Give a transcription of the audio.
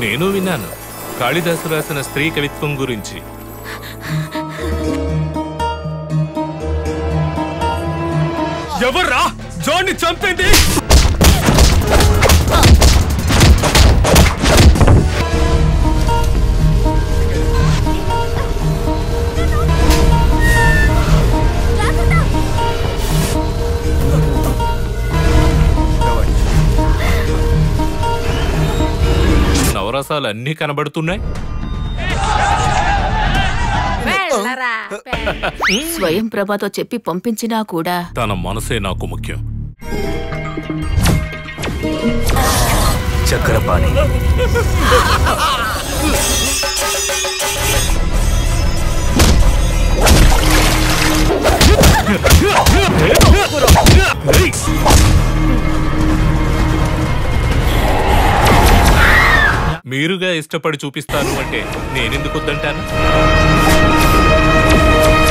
నేను విన్నాను కాళిదాసు రాసిన స్త్రీ కవిత్వం గురించి ఎవర్రా జాన్ని చంపింది నవరసాలు అన్నీ కనబడుతున్నాయి వెళ్ళరా స్వయం ప్రభతో చెప్పి పంపించినా కూడా తన మనసే నాకు ముఖ్యం చక్రపాణి మీరుగా ఇష్టపడి చూపిస్తాను అంటే నేనెందుకు వద్దంటాను